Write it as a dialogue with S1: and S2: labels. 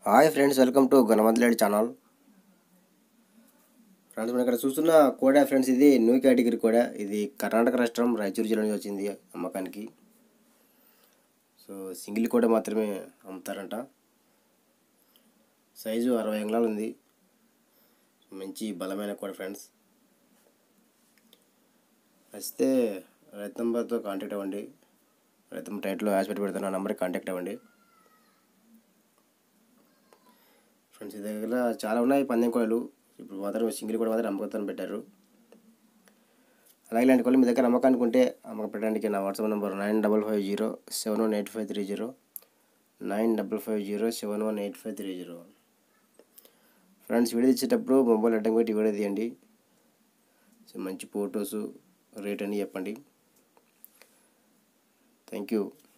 S1: hi friends welcome to గణమద్లాడి channel friends మనం ఇక్కడ చూస్తున్న కోడా ఫ్రెండ్స్ ఇది న్యూ కేటగిరీ కోడా ఇది కర్ణాటక రాష్ట్రం రాయచూరు జిల్లా నుంచి వచ్చింది అమ్మకానికి సో సింగిల్ కోడ మాత్రమే అమ్ముతారంట సైజు అరవై అంగుళాలు ఉంది మంచి బలమైన కోడ ఫ్రెండ్స్ వస్తే రైతు నెంబర్తో కాంటాక్ట్ అవ్వండి రైతు టైట్లో హాస్పిటల్ పెడతాను ఆ నెంబర్కి కాంటాక్ట్ అవ్వండి ఫ్రెండ్స్ ఇది దగ్గర చాలా ఉన్నాయి పందెం కోడలు ఇప్పుడు మాత్రం సింగిల్ కూడా మాత్రం అమ్మకం పెట్టారు అలాగే ఇలాంటి కోళ్ళు మీ దగ్గర అమ్మకానికి ఉంటే అమ్మకం పెట్టడానికి నా WhatsApp number nine double five zero seven one eight five three zero nine double five zero seven one eight five three zero friends video ఇచ్చేటప్పుడు మొబైల్ అడ్డం పెట్టి వీడియో తీయండి సో మంచి ఫొటోస్ రేట్ అని చెప్పండి థ్యాంక్ యూ